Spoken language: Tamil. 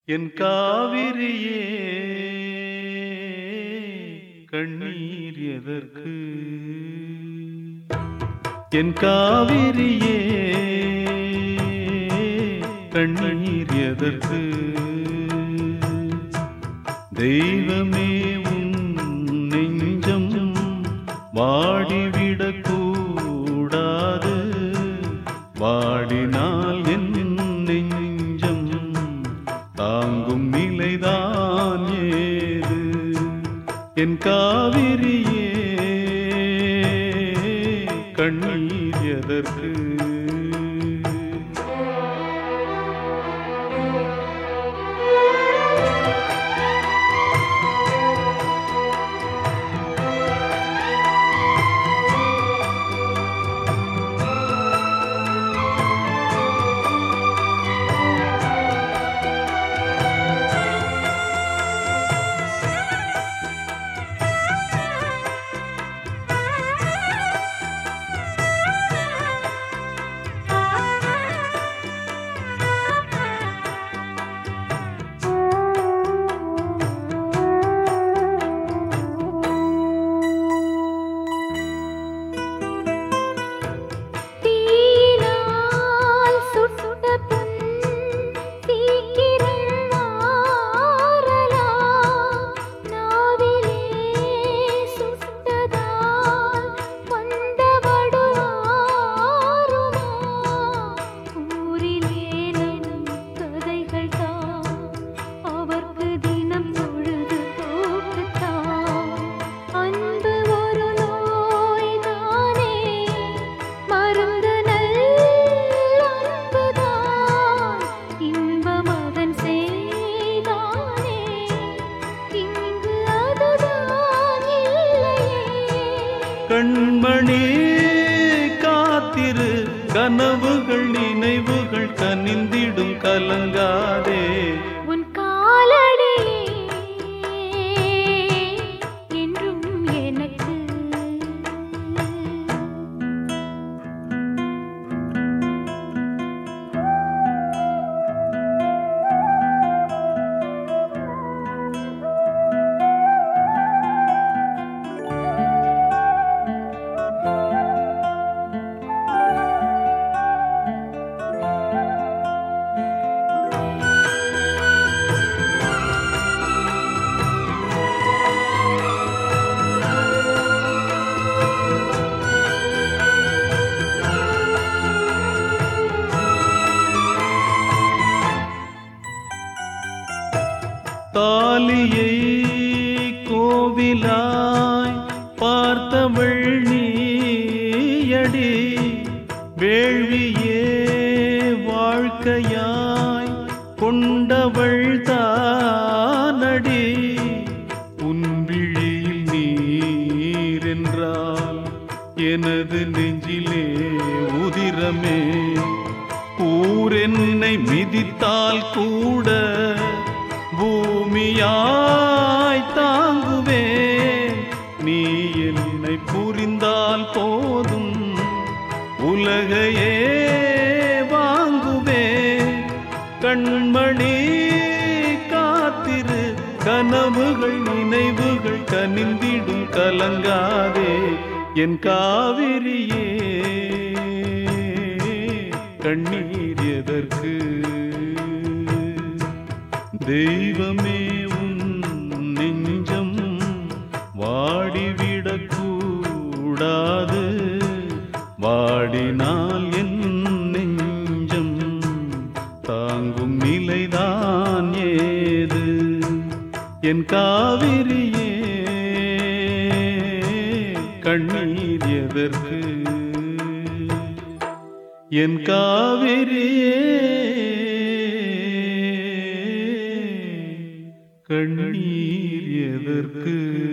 என் காவிரியே கண்ணீர் எதற்கு என் காவிரியே கண்ணீர் எதற்கு தெய்வமே உன் நெஞ்சம் வாடிவிடக் கூடாது வாடினால் என் நெஞ்சம் தாங்கும் நிலைதான் ஏது என் காவிரியே கண்ணீர் எதற்கு தீயினால் சுட்ட புண் சீக்கிரம் ஆறலாம். நாவிலே சுட்டதால் வந்த வடுவாருமா? ஊரிலே நம் கதைகள் தான் அவர்க்கு தினம் பொழுது போக்குத்தான் அன்பு ஒரு நோய்தானே மருந்து நல்லன்புதான் இன்பம் அதன் செய்தானே இங்கு அதுதான் இல்லையே கண்மணி காத்திரு கனவுகள் நினைவுகள் கனிந்திடும் கலங்காதே உன் காலடியே என்றும் எனக்கு தாலியை கோவிலாய் பார்த்தவள் நீயடி வேள்வியே வாழ்க்கையாய் கொண்டவள் தானடி உன் விழியில் நீர் என்றால் எனது நெஞ்சிலே உதிரமே ஊரென்னை மிதித்தால் கூட பூமியாய் தாங்குவேன் நீ என்னை புரிந்தால் போதும் உலகையே வாங்குவேன் கண்மணி காத்திரு கனவுகள் நினைவுகள் கனிந்திடும் கலங்காதே என் காவிரியே கண்ணீர் எதற்கு தெய்வமே உன் நெஞ்சம் வாடிவிடக் கூடாது வாடினால் என் நெஞ்சம் தாங்கும் நிலைதான் ஏது என் காவிரியே கண்ணீர் எதற்கு என் காவிரியே கண்ணீர் எதற்கு